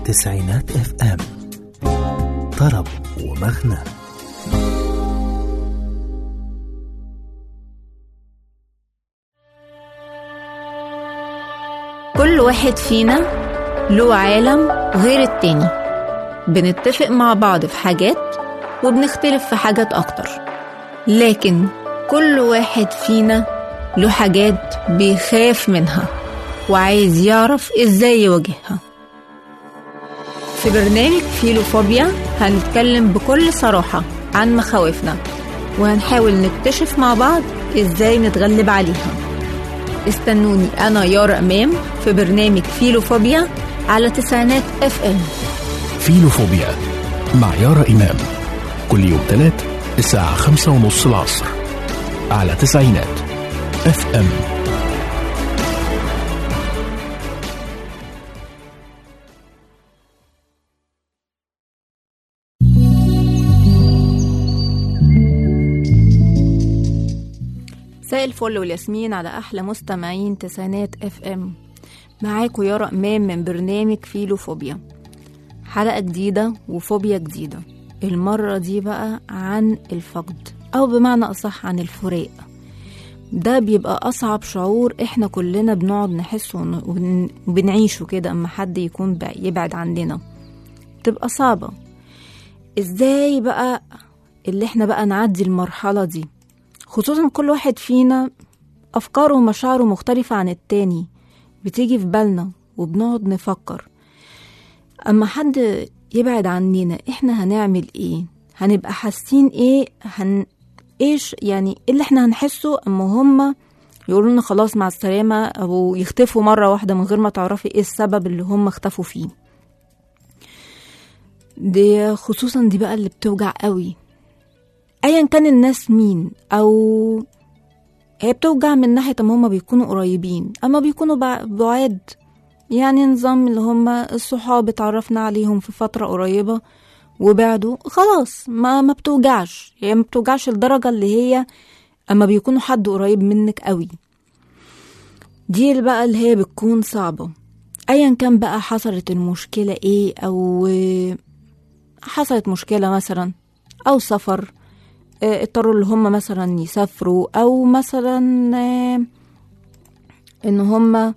تسعينات اف ام طرب ومغنى كل واحد فينا له عالم غير التاني بنتفق مع بعض في حاجات وبنختلف في حاجات أكتر لكن كل واحد فينا له حاجات بيخاف منها وعايز يعرف ازاي يواجهها في برنامج فيلوفوبيا هنتكلم بكل صراحة عن مخاوفنا وهنحاول نكتشف مع بعض ازاي نتغلب عليها استنوني أنا يارا أمام في برنامج فيلوفوبيا على تسعينات اف ام فيلوفوبيا مع يارا إمام كل يوم تلات الساعة خمسة ونص العصر على تسعينات اف ام مساء الفل والياسمين على أحلى مستمعين تسعينات اف ام معاكم يارا إمام من برنامج فيلوفوبيا حلقة جديدة وفوبيا جديدة المرة دي بقى عن الفقد أو بمعنى أصح عن الفراق ده بيبقى أصعب شعور إحنا كلنا بنقعد نحسه ون- وبن- وبنعيشه كده أما حد يكون بع- يبعد عننا تبقى صعبة إزاي بقى اللي إحنا بقى نعدي المرحلة دي خصوصا كل واحد فينا أفكاره ومشاعره مختلفة عن التاني بتيجي في بالنا وبنقعد نفكر أما حد يبعد عننا إحنا هنعمل إيه هنبقى حاسين إيه هن إيش يعني إيه اللي إحنا هنحسه أما هما يقولوا لنا خلاص مع السلامة أو يختفوا مرة واحدة من غير ما تعرفي إيه السبب اللي هم اختفوا فيه دي خصوصا دي بقى اللي بتوجع قوي ايا كان الناس مين او هي بتوجع من ناحية اما هما بيكونوا قريبين اما بيكونوا بع- بعاد يعني نظام اللي هما الصحاب اتعرفنا عليهم في فترة قريبة وبعدوا خلاص ما ما بتوجعش هي ما بتوجعش الدرجة اللي هي اما بيكونوا حد قريب منك قوي دي اللي بقى اللي هي بتكون صعبة ايا كان بقى حصلت المشكلة ايه او حصلت مشكلة مثلا او سفر آه، اضطروا اللي هم مثلا يسافروا او مثلا آه، ان هم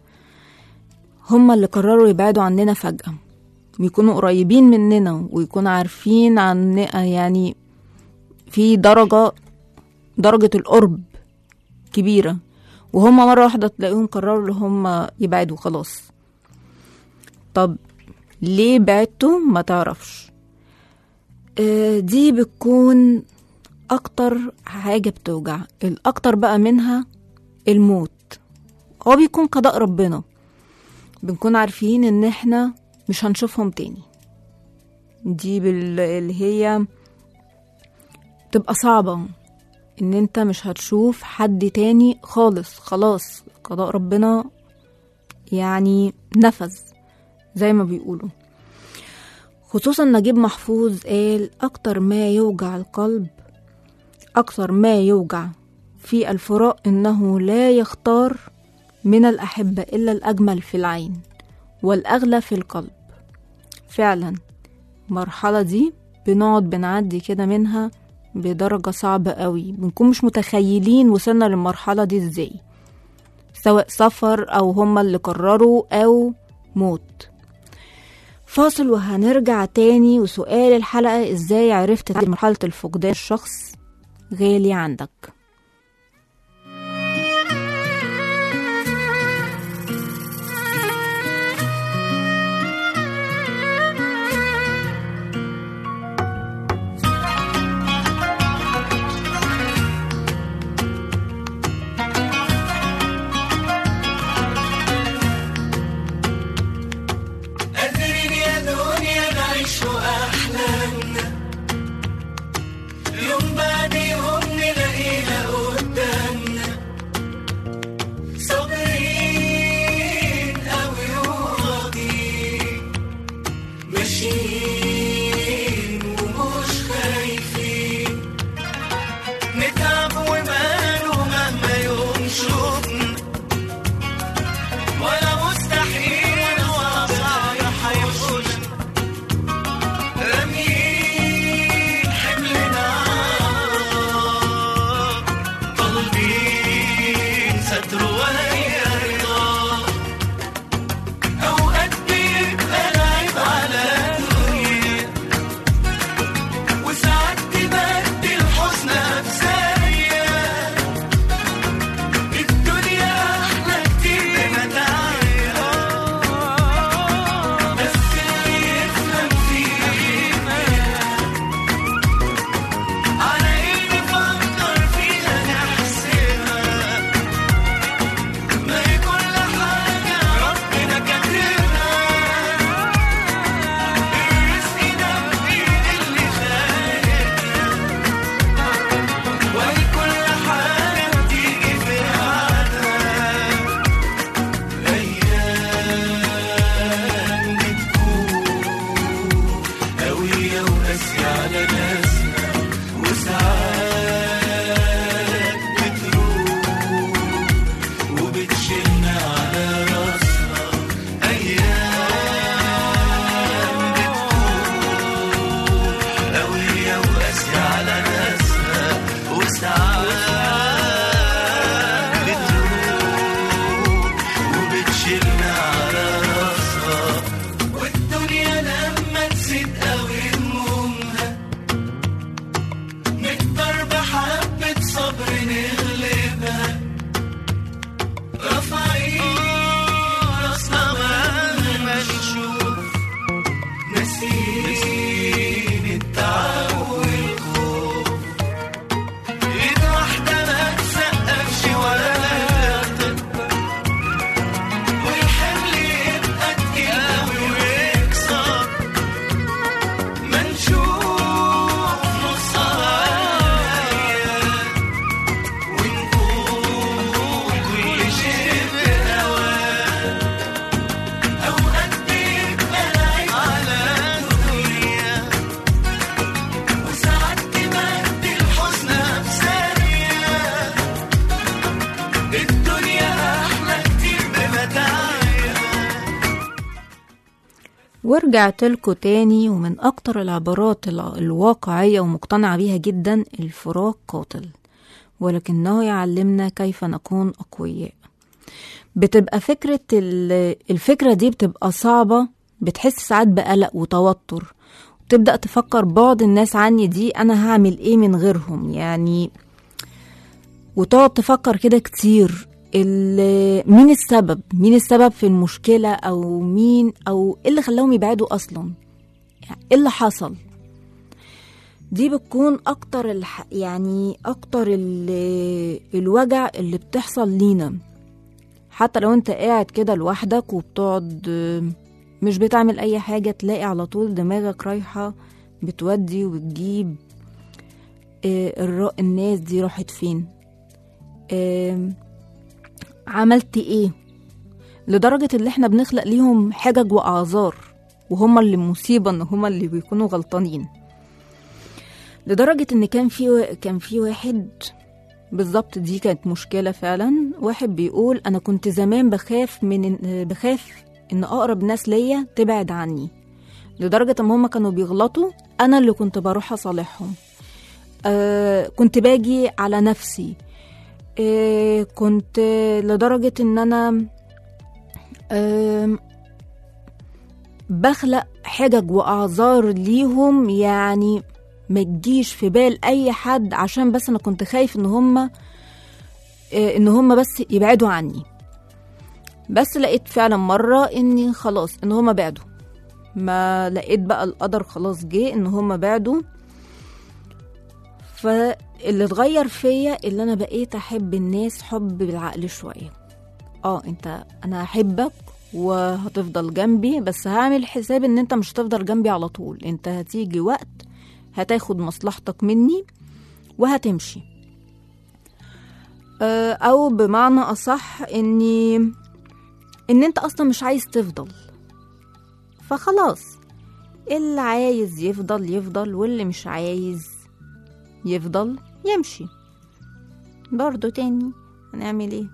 هم اللي قرروا يبعدوا عننا فجأة ويكونوا قريبين مننا ويكونوا عارفين عن يعني في درجة درجة القرب كبيرة وهم مرة واحدة تلاقيهم قرروا اللي هم يبعدوا خلاص طب ليه بعدتوا ما تعرفش آه، دي بتكون اكتر حاجة بتوجع الاكتر بقى منها الموت هو بيكون قضاء ربنا بنكون عارفين ان احنا مش هنشوفهم تاني دي بال- اللي هي تبقى صعبة ان انت مش هتشوف حد تاني خالص خلاص قضاء ربنا يعني نفذ زي ما بيقولوا خصوصا نجيب محفوظ قال اكتر ما يوجع القلب أكثر ما يوجع في الفراق إنه لا يختار من الأحبة إلا الأجمل في العين والأغلى في القلب فعلا المرحلة دي بنقعد بنعدي كده منها بدرجة صعبة قوي بنكون مش متخيلين وصلنا للمرحلة دي ازاي سواء سفر أو هما اللي قرروا أو موت فاصل وهنرجع تاني وسؤال الحلقة ازاي عرفت تعدي مرحلة الفقدان الشخص غالي عندك قادرين يا دنيا نعيش أحلامنا يوم بعد يوم نلاقيها ورجعت لكم تاني ومن أكتر العبارات الع- الواقعية ومقتنعة بيها جدا الفراق قاتل ولكنه يعلمنا كيف نكون أقوياء بتبقى فكرة ال- الفكرة دي بتبقى صعبة بتحس ساعات بقلق وتوتر وتبدأ تفكر بعض الناس عني دي أنا هعمل إيه من غيرهم يعني وتقعد تفكر كده كتير ال- مين السبب مين السبب في المشكلة أو مين أو إيه اللي خلاهم يبعدوا أصلا يعني إيه اللي حصل دي بتكون أكتر الح... يعني أكتر ال... الوجع اللي بتحصل لينا حتى لو انت قاعد كده لوحدك وبتقعد آه، مش بتعمل أي حاجة تلاقي على طول دماغك رايحة بتودي وبتجيب آه، الر- الناس دي راحت فين آم، عملت ايه لدرجة اللي احنا بنخلق ليهم حجج وأعذار وهما اللي مصيبة ان هما اللي بيكونوا غلطانين لدرجة ان كان في كان في واحد بالظبط دي كانت مشكلة فعلا واحد بيقول انا كنت زمان بخاف من بخاف ان اقرب ناس ليا تبعد عني لدرجة ان هما كانوا بيغلطوا انا اللي كنت بروح اصالحهم آه كنت باجي على نفسي آه كنت لدرجة ان انا آم، بخلق حجج واعذار ليهم يعني ما تجيش في بال اي حد عشان بس انا كنت خايف ان هم ان هم بس يبعدوا عني بس لقيت فعلا مرة اني خلاص ان هم بعدوا ما لقيت بقى القدر خلاص جه ان هم بعدوا فاللي اتغير فيا اللي انا بقيت احب الناس حب بالعقل شوية اه انت انا هحبك وهتفضل جنبي بس هعمل حساب ان انت مش هتفضل جنبي على طول انت هتيجي وقت هتاخد مصلحتك مني وهتمشي آه، او بمعنى اصح اني ان انت اصلا مش عايز تفضل فخلاص اللي عايز يفضل يفضل واللي مش عايز يفضل يمشي برضو تاني هنعمل ايه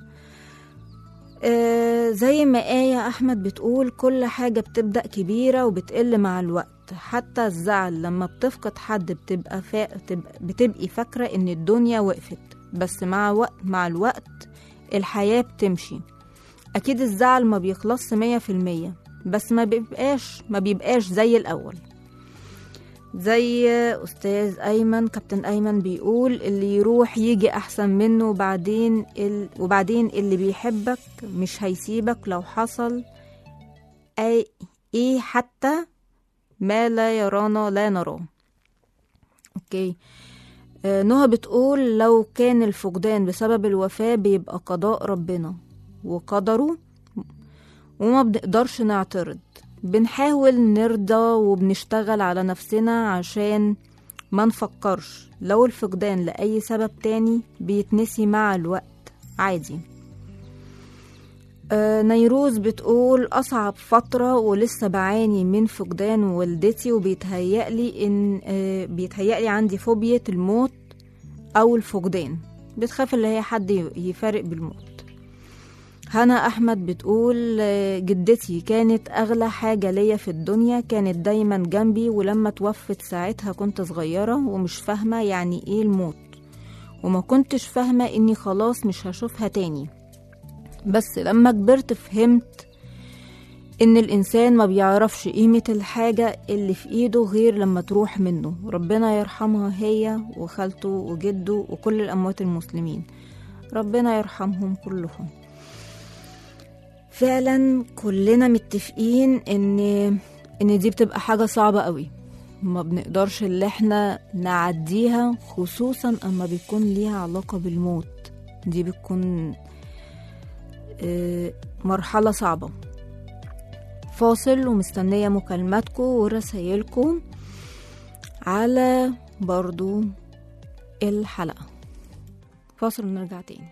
آه زي ما آية أحمد بتقول كل حاجة بتبدأ كبيرة وبتقل مع الوقت حتى الزعل لما بتفقد حد بتبقى, فا... بتبقى بتبقي فاكرة إن الدنيا وقفت بس مع وقت مع الوقت الحياة بتمشي أكيد الزعل ما بيخلصش مية في المية بس ما بيبقاش ما بيبقاش زي الأول زي أستاذ أيمن كابتن أيمن بيقول اللي يروح يجي أحسن منه وبعدين ال... وبعدين اللي بيحبك مش هيسيبك لو حصل أي إيه حتى ما لا يرانا لا نراه أوكي آه، نهى بتقول لو كان الفقدان بسبب الوفاة بيبقى قضاء ربنا وقدره وما بنقدرش نعترض بنحاول نرضى وبنشتغل على نفسنا عشان ما نفكرش لو الفقدان لأي سبب تاني بيتنسي مع الوقت عادي آه، نيروز بتقول أصعب فترة ولسه بعاني من فقدان والدتي وبيتهيألي إن آه، بيتهيألي عندي فوبيا الموت أو الفقدان بتخاف اللي هي حد يفارق بالموت هنا أحمد بتقول آه، جدتي كانت أغلى حاجة ليا في الدنيا كانت دايما جنبي ولما توفت ساعتها كنت صغيرة ومش فاهمة يعني إيه الموت وما كنتش فاهمة إني خلاص مش هشوفها تاني بس لما كبرت فهمت إن الإنسان ما بيعرفش قيمة الحاجة اللي في إيده غير لما تروح منه ربنا يرحمها هي وخالته وجده وكل الأموات المسلمين ربنا يرحمهم كلهم فعلا كلنا متفقين ان ان دي بتبقى حاجة صعبة قوي ما بنقدرش اللي احنا نعديها خصوصا اما بيكون ليها علاقة بالموت دي بتكون آه، مرحلة صعبة فاصل ومستنية مكالماتكم ورسايلكم على برضو الحلقة فاصل ونرجع تاني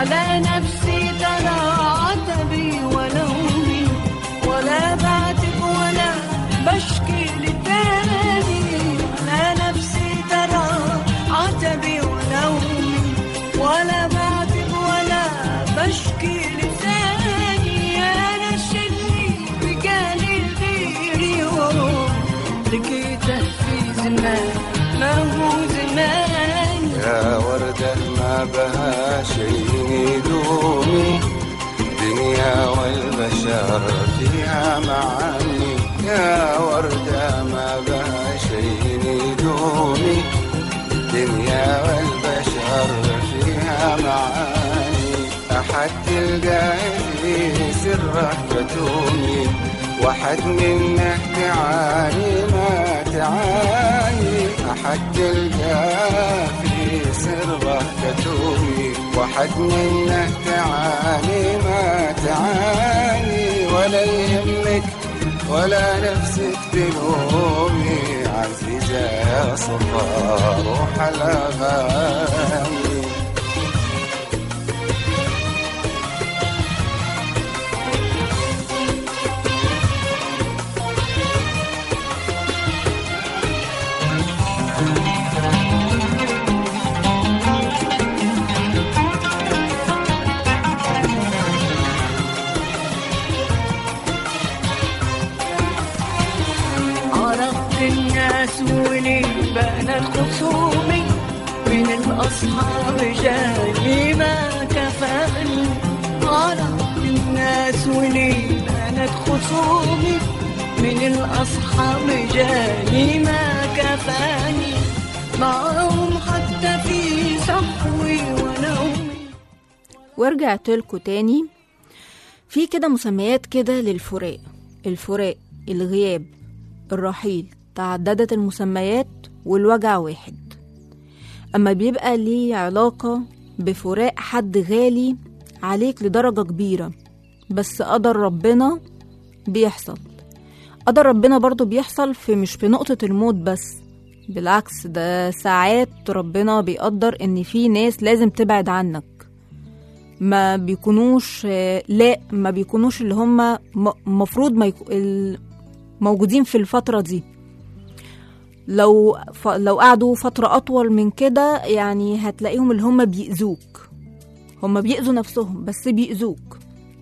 على نفسي ترى عتبي ولومي ولا بعتب ولا بشكي للتاني على نفسي ترى عتبي ولومي ولا بعتب ولا بشكي للتاني انا شلي بقالي غيري يوم لقيته في زمان ما هو زمان يا وردة ما بها شيء يدومي دنيا والبشر فيها معاني يا وردة ما بها شيء يدومي دنيا والبشر فيها معاني أحد تلقاه في سرك بتومي واحد منه تعاني ما تعاني أحد تلقاه في سرك بتومي واحد منه تعاني ما تعاني ولا يهمك ولا نفسك تلومي عزيزة يا صفا روح الأغاني عرفت الناس ولي بانت خصومي من الأصحاب جاني ما كفاني عرفت الناس ولي بانت خصومي من الأصحاب جاني ما كفاني معهم حتى في صحوي ونومي ورجعت لكم تاني في كده مسميات كده للفراق الفراق الغياب الرحيل تعددت المسميات والوجع واحد أما بيبقى ليه علاقة بفراق حد غالي عليك لدرجة كبيرة بس قدر ربنا بيحصل قدر ربنا برضو بيحصل في مش في نقطة الموت بس بالعكس ده ساعات ربنا بيقدر ان في ناس لازم تبعد عنك ما بيكونوش آه، لا ما بيكونوش اللي هم مفروض ما يكو ال- موجودين في الفترة دي لو ف... لو قعدوا فترة أطول من كده يعني هتلاقيهم اللي هم بيأذوك هم بيأذوا نفسهم بس بيأذوك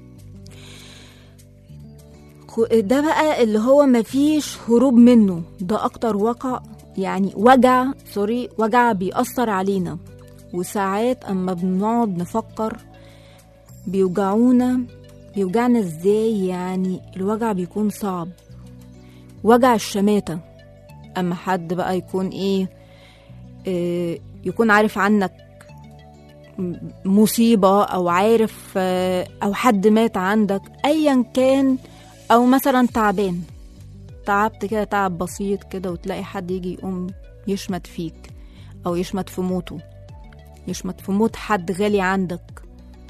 خو- ده بقى اللي هو مفيش هروب منه ده أكتر وقع يعني وجع سوري وجع بيأثر علينا وساعات أما بنقعد نفكر بيوجعونا بيوجعنا ازاي يعني الوجع بيكون صعب وجع الشماتة أما حد بقى يكون إيه, إيه يكون عارف عنك م- مصيبة أو عارف آه، أو حد مات عندك أيا كان أو مثلا تعبان تعبت كده تعب بسيط كده وتلاقي حد يجي يقوم يشمت فيك أو يشمت في موته يشمت في موت حد غالي عندك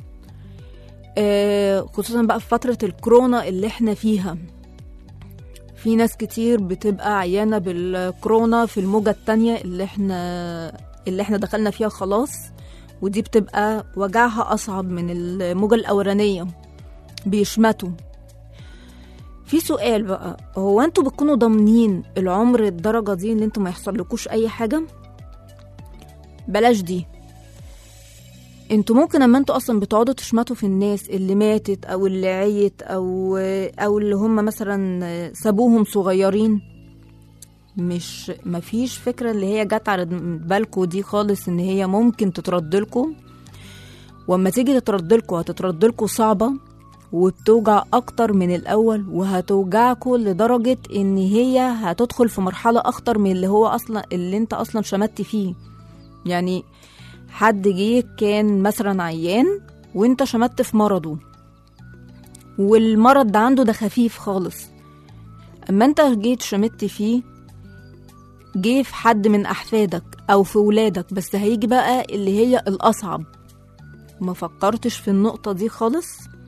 آه، خصوصا بقى في فترة الكورونا اللي احنا فيها في ناس كتير بتبقى عيانة بالكورونا في الموجة التانية اللي احنا اللي احنا دخلنا فيها خلاص ودي بتبقى وجعها أصعب من الموجة الأولانية بيشمتوا في سؤال بقى هو انتوا بتكونوا ضامنين العمر الدرجة دي ان انتوا ما يحصلكوش أي حاجة بلاش دي انتوا ممكن اما انتوا اصلا بتقعدوا تشمتوا في الناس اللي ماتت او اللي عيت او او اللي هم مثلا سابوهم صغيرين مش مفيش فكرة اللي هي جت على بالكوا دي خالص ان هي ممكن تتردلكوا واما تيجي تتردلكوا هتتردلكوا صعبة وبتوجع اكتر من الاول وهتوجعكوا لدرجة ان هي هتدخل في مرحلة اخطر من اللي هو اصلا اللي انت اصلا شمت فيه يعني حد جه كان مثلا عيان وانت شمت في مرضه والمرض ده عنده ده خفيف خالص اما انت جيت شمت فيه جه في حد من احفادك او في ولادك بس هيجي بقى اللي هي الاصعب ما فكرتش في النقطة دي خالص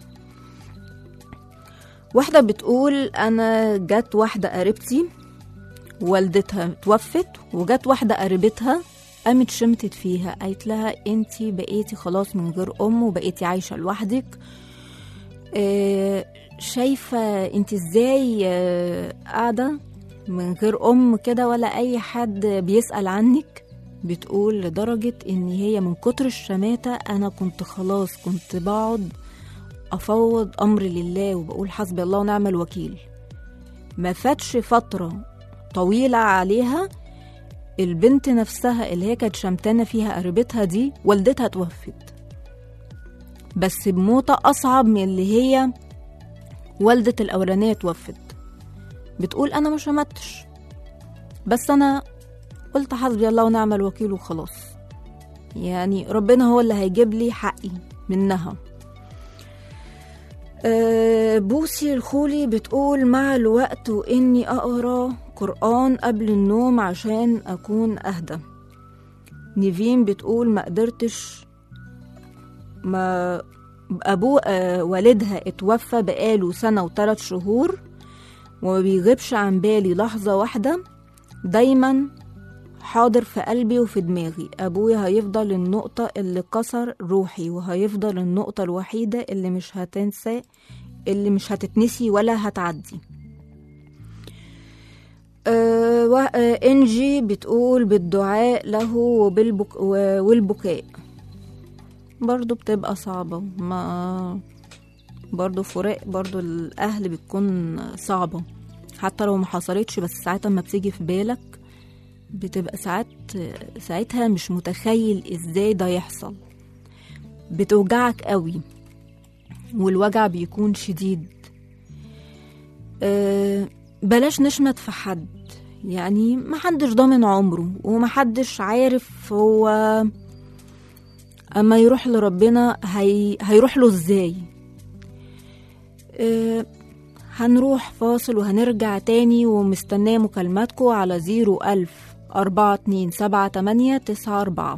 واحدة بتقول أنا جت واحدة قريبتي والدتها توفت وجت واحدة قريبتها قامت شمتت فيها قالت لها انتي بقيتي خلاص من غير ام وبقيتي عايشه لوحدك آه، شايفه انت ازاي آه، قاعده من غير ام كده ولا اي حد بيسال عنك بتقول لدرجه ان هي من كتر الشماته انا كنت خلاص كنت بقعد افوض امري لله وبقول حسبي الله ونعم الوكيل ما فاتش فتره طويله عليها البنت نفسها اللي هي كانت شمتانة فيها قريبتها دي والدتها توفت بس بموتة أصعب من اللي هي والدة الأولانية توفت بتقول أنا ما شمتش بس أنا قلت حسبي الله ونعم الوكيل وخلاص يعني ربنا هو اللي هيجيب لي حقي منها أه بوسي الخولي بتقول مع الوقت وإني أقرأ قرآن قبل النوم عشان أكون أهدى نيفين بتقول ما قدرتش ما أبوه آه والدها اتوفى بقاله سنة وثلاث شهور وما بيغيبش عن بالي لحظة واحدة دايما حاضر في قلبي وفي دماغي أبويا هيفضل النقطة اللي كسر روحي وهيفضل النقطة الوحيدة اللي مش هتنسى اللي مش هتتنسي ولا هتعدي أه و- آه، انجي بتقول بالدعاء له وبالبك و- والبكاء برضو بتبقى صعبة ما برضو فراق برضو الأهل بتكون صعبة حتى لو ما حصلتش بس ساعات ما بتيجي في بالك بتبقى ساعات ساعتها مش متخيل ازاي ده يحصل بتوجعك قوي والوجع بيكون شديد أه بلاش نشمت في حد يعني محدش ضامن عمره ومحدش عارف هو اما يروح لربنا هي... هيروح له ازاي أه هنروح فاصل وهنرجع تاني ومستنية مكالماتكم على زيرو ألف أربعة اتنين سبعة تمانية تسعة أربعة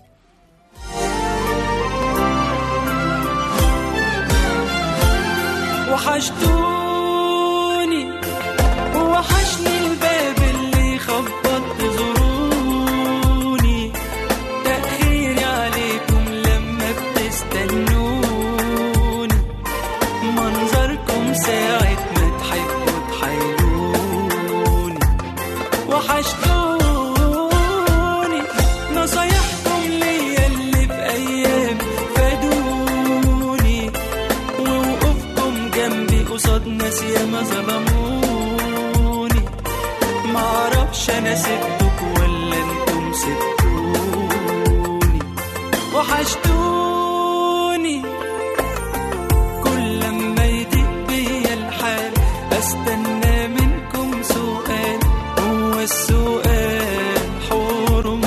وحشتوني ووحشني الباب اللي خبط زوروني تأخيري عليكم لما بتستنوني منظركم ساعة ما تحبوا تحيلوني وحشتوني نصايحكم ليا اللي في أيام فادوني ووقوفكم جنبي قصاد ناس ياما ظلموني معرفش انا سبتك ولا انتم سبتوني وحشتوني كل لما يضيق بيا الحال استنى منكم سؤال هو السؤال حرم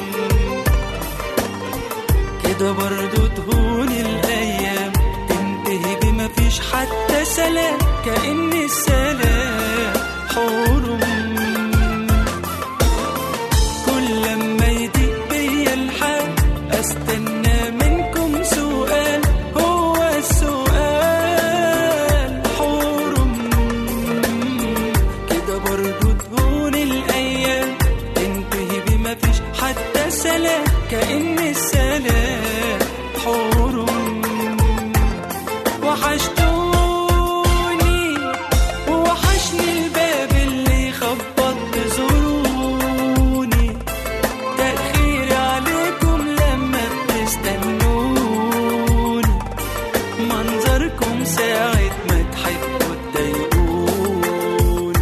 كده برضو تهون الايام تنتهي بما فيش حتى سلام كأن السلام حرم كل لما يضيق بيا الحال استنى منكم سؤال هو السؤال حرم كده برضو تهون الايام تنتهي بما فيش حتى سلام كأن السلام حرم وحشتوني ووحشني الباب اللي خبط زوروني تأخيري عليكم لما بتستنوني منظركم ساعة ما تحبوا تضايقوني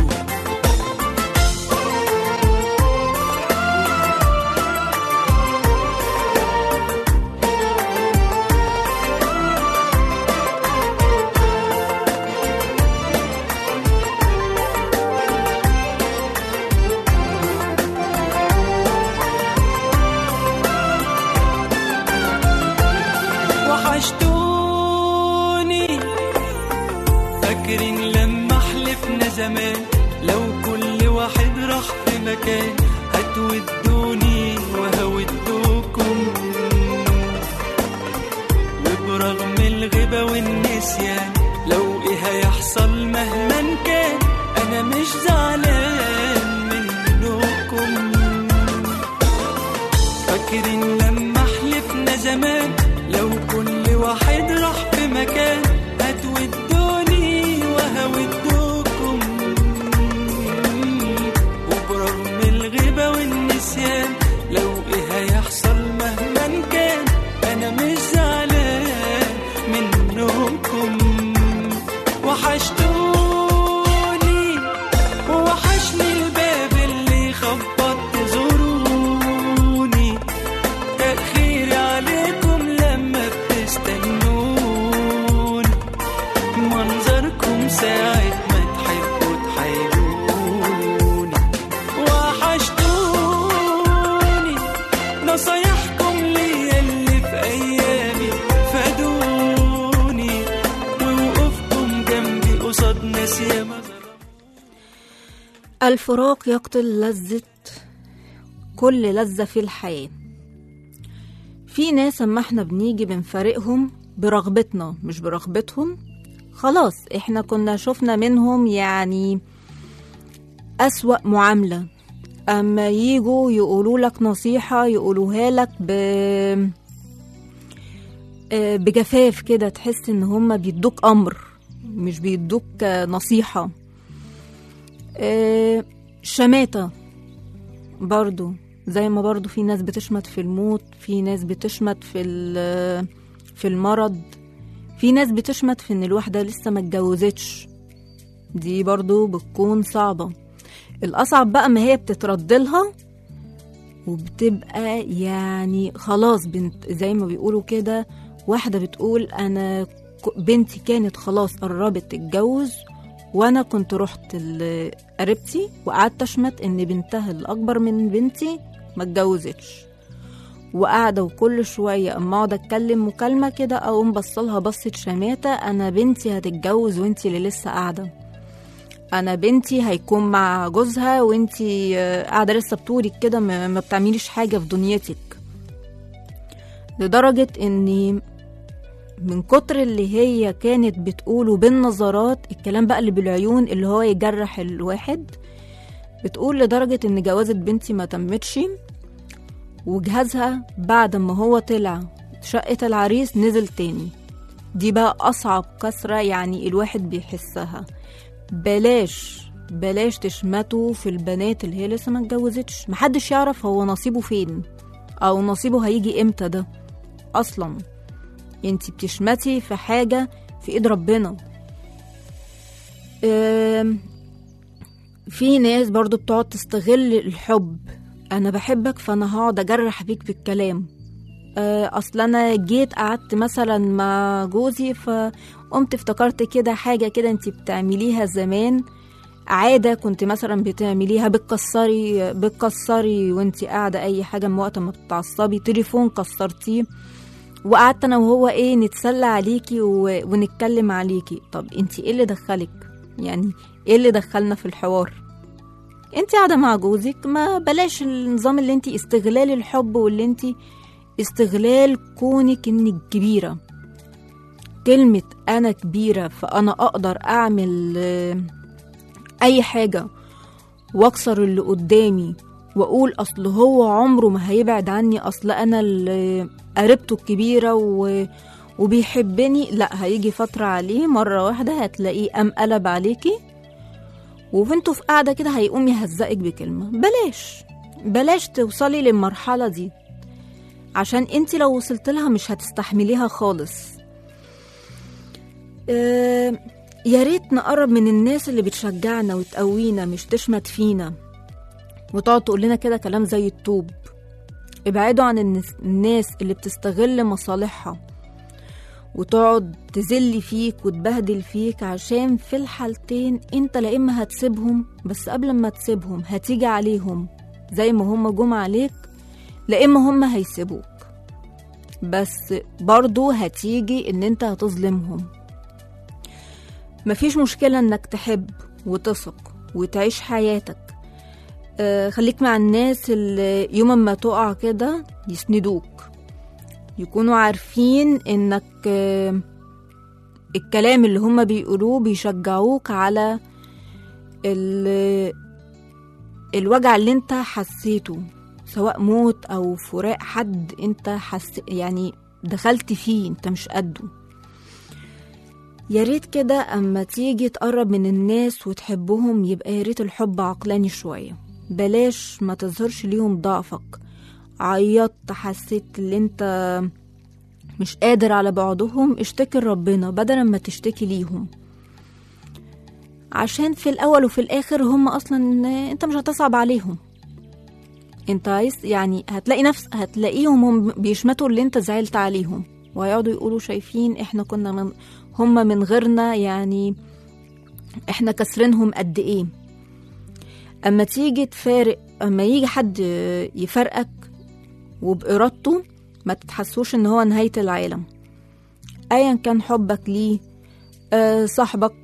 وحشتوني فاكرين لما حلفنا زمان لو كل واحد راح في مكان هتودوني وهودوكم وبرغم الغيبة والنسيان لو ايه هيحصل مهما كان انا مش زعلان منكم مكان هتودوني وهودوكم وبرغم الغيبة والنسيان لو ايه هيحصل مهما كان انا مش زعلان منكم وحشتوني ووحشني الباب اللي خبط تزوروني تأخيري عليكم لما بتستنون منظركم ساعة ما تحبوا تحيلوني وحشتوني نصايحكم ليا اللي في أيامي فادوني ووقوفكم جنبي قصاد ناس ياما ظلموني الفراق يقتل لذة كل لذة في الحياة في ناس اما احنا بنيجي بنفارقهم برغبتنا مش برغبتهم خلاص احنا كنا شفنا منهم يعني أسوأ معاملة أما يجوا يقولوا لك نصيحة يقولوها لك ب آه، بجفاف كده تحس ان هما بيدوك أمر مش بيدوك آه، نصيحة آه، شماتة برضو زي ما برضو في ناس بتشمت في الموت في ناس بتشمت في ال- في المرض في ناس بتشمت في ان الواحدة لسه ما اتجوزتش دي برضو بتكون صعبة الأصعب بقى ما هي بتتردلها وبتبقى يعني خلاص بنت زي ما بيقولوا كده واحدة بتقول أنا ك- بنتي كانت خلاص قربت تتجوز وأنا كنت رحت لقريبتي وقعدت أشمت إن بنتها الأكبر من بنتي ما اتجوزتش وقاعدة وكل شوية أما أقعد أتكلم مكالمة كده أقوم بصلها بصة شماتة أنا بنتي هتتجوز وانتي اللي لسه قاعدة أنا بنتي هيكون مع جوزها وانتي آه، قاعدة لسه بطولك كده ما ما بتعمليش حاجة في دنيتك لدرجة إني من كتر اللي هي كانت بتقوله بالنظرات الكلام بقى اللي بالعيون اللي هو يجرح الواحد بتقول لدرجة إن جوازة بنتي ما تمتش وجهازها بعد ما هو طلع شقة العريس نزل تاني دي بقى أصعب كسرة يعني الواحد بيحسها بلاش بلاش تشمتوا في البنات اللي هي لسه ما اتجوزتش محدش يعرف هو نصيبه فين أو نصيبه هيجي امتى ده أصلا انتي بتشمتي في حاجة في ايد ربنا أم، في ناس برضو بتقعد تستغل الحب انا بحبك فانا هقعد اجرح بيك بالكلام أه، اصل انا جيت قعدت مثلا مع جوزي فقمت افتكرت كده حاجه كده انت بتعمليها زمان عاده كنت مثلا بتعمليها بتكسري بتكسري وانت قاعده اي حاجه من وقت ما بتتعصبي تليفون كسرتيه وقعدت انا وهو ايه نتسلى عليكي و... ونتكلم عليكي طب انت ايه اللي دخلك يعني ايه اللي دخلنا في الحوار انت قاعده مع جوزك ما بلاش النظام اللي انت استغلال الحب واللي انت استغلال كونك انك كبيره كلمه انا كبيره فانا اقدر اعمل آه، اي حاجه واكسر اللي قدامي واقول اصل هو عمره ما هيبعد عني اصل انا اللي قريبته الكبيره و... وبيحبني لا هيجي فتره عليه مره واحده هتلاقيه قام قلب عليكي وانتوا في قاعده كده هيقوم يهزقك بكلمه بلاش بلاش توصلي للمرحله دي عشان انت لو وصلت لها مش هتستحمليها خالص آه، يا ريت نقرب من الناس اللي بتشجعنا وتقوينا مش تشمت فينا وتقعد تقول لنا كده كلام زي الطوب ابعدوا عن الناس- الناس اللي بتستغل مصالحها وتقعد تذل فيك وتبهدل فيك عشان في الحالتين انت لا اما هتسيبهم بس قبل ما تسيبهم هتيجي عليهم زي ما هم جم عليك لا اما هم هيسيبوك بس برضو هتيجي ان انت هتظلمهم مفيش مشكلة انك تحب وتثق وتعيش حياتك آه، خليك مع الناس اللي يوم ما تقع كده يسندوك يكونوا عارفين انك آه، الكلام اللي هما بيقولوه بيشجعوك على ال- الوجع اللي انت حسيته سواء موت او فراق حد انت حس يعني دخلت فيه انت مش قده يا ريت كده اما تيجي تقرب من الناس وتحبهم يبقى يا ريت الحب عقلاني شويه بلاش ما تظهرش ليهم ضعفك عيطت حسيت ان انت مش قادر على بعضهم اشتكي لربنا بدل ما تشتكي ليهم عشان في الاول وفي الاخر هم اصلا انت مش هتصعب عليهم انت عايز يعني هتلاقي نفس هتلاقيهم هم بيشمتوا اللي انت زعلت عليهم وهيقعدوا يقولوا شايفين احنا كنا من هم من غيرنا يعني احنا كسرينهم قد ايه اما تيجي تفارق اما يجي حد يفرقك وبإرادته ما تتحسوش ان هو نهاية العالم ايا كان حبك ليه آه صاحبك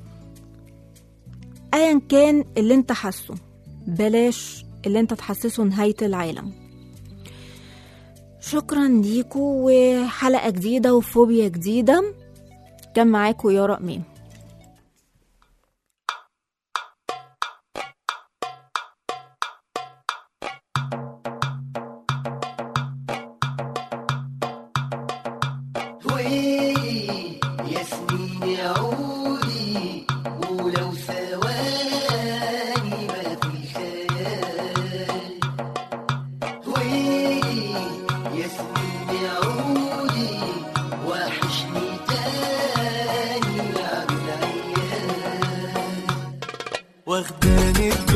ايا كان اللي انت حاسه بلاش اللي انت تحسسه نهاية العالم شكرا ليكوا وحلقة جديدة وفوبيا جديدة كان معاكوا يارا أمين ويلي يا سنين عودي ولو ثواني ما في خيال ويلي يا سنين عودي وحشني تاني عم العيال واخداني الدنيا